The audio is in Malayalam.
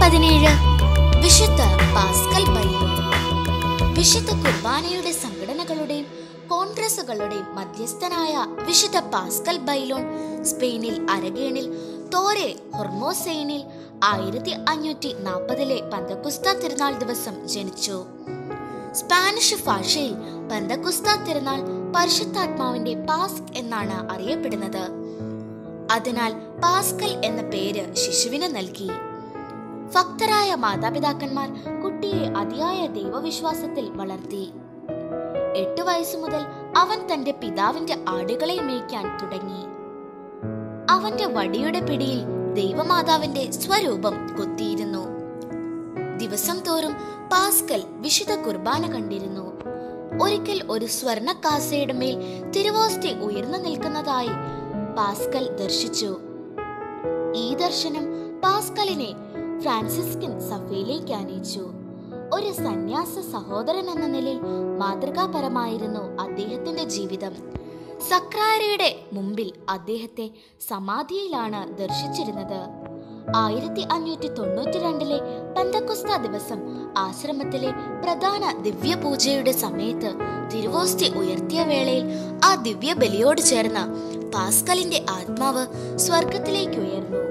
പതിനേഴ് വിശുദ്ധ പാസ്കൽ ബൈലോൺ വിശുദ്ധ കുർബാനയുടെ സംഘടനകളുടെയും കോൺഗ്രസുകളുടെയും മധ്യസ്ഥനായ വിശുദ്ധ പാസ്കൽ ബൈലോൺ സ്പെയിനിൽ അരഗേണിൽ തോരെ ഹൊർമോസെയിനിൽ ആയിരത്തി അഞ്ഞൂറ്റി നാൽപ്പതിലെ പന്തക്കുസ്ത തിരുനാൾ ദിവസം ജനിച്ചു സ്പാനിഷ് ഭാഷയിൽ പന്തക്കുസ്ത തിരുനാൾ പരിശുദ്ധാത്മാവിന്റെ പാസ്ക് എന്നാണ് അറിയപ്പെടുന്നത് അതിനാൽ പാസ്കൽ എന്ന പേര് ശിശുവിന് നൽകി ഭക്തരായ മാതാപിതാക്കന്മാർ കുട്ടിയെ അതിയായ ദൈവവിശ്വാസത്തിൽ വളർത്തി എട്ടു വയസ്സു മുതൽ അവൻ തന്റെ പിതാവിന്റെ ആടുകളെ മേയ്ക്കാൻ തുടങ്ങി അവന്റെ വടിയുടെ പിടിയിൽ ദൈവമാതാവിന്റെ സ്വരൂപം കൊത്തിയിരുന്നു ദിവസം തോറും പാസ്കൽ വിശുദ്ധ കുർബാന കണ്ടിരുന്നു ഒരിക്കൽ ഒരു സ്വർണ കാസയുടെ മേൽ തിരുവോസ്തി ഉയർന്നു നിൽക്കുന്നതായി പാസ്കൽ ദർശിച്ചു ഈ ദർശനം പാസ്കലിനെ ഫ്രാൻസിസ്കൻ സഭയിലേക്ക് അനയിച്ചു ഒരു സന്യാസ സഹോദരൻ എന്ന നിലയിൽ മാതൃകാപരമായിരുന്നു അദ്ദേഹത്തിന്റെ ജീവിതം സക്രാരയുടെ മുമ്പിൽ അദ്ദേഹത്തെ സമാധിയിലാണ് ദർശിച്ചിരുന്നത് ആയിരത്തി അഞ്ഞൂറ്റി തൊണ്ണൂറ്റി രണ്ടിലെ പന്തക്കുസ്ത ദിവസം ആശ്രമത്തിലെ പ്രധാന ദിവ്യപൂജയുടെ സമയത്ത് തിരുവോസ്തി ഉയർത്തിയ വേളയിൽ ആ ദിവ്യ ബലിയോട് ചേർന്ന് പാസ്കലിന്റെ ആത്മാവ് സ്വർഗത്തിലേക്ക് ഉയർന്നു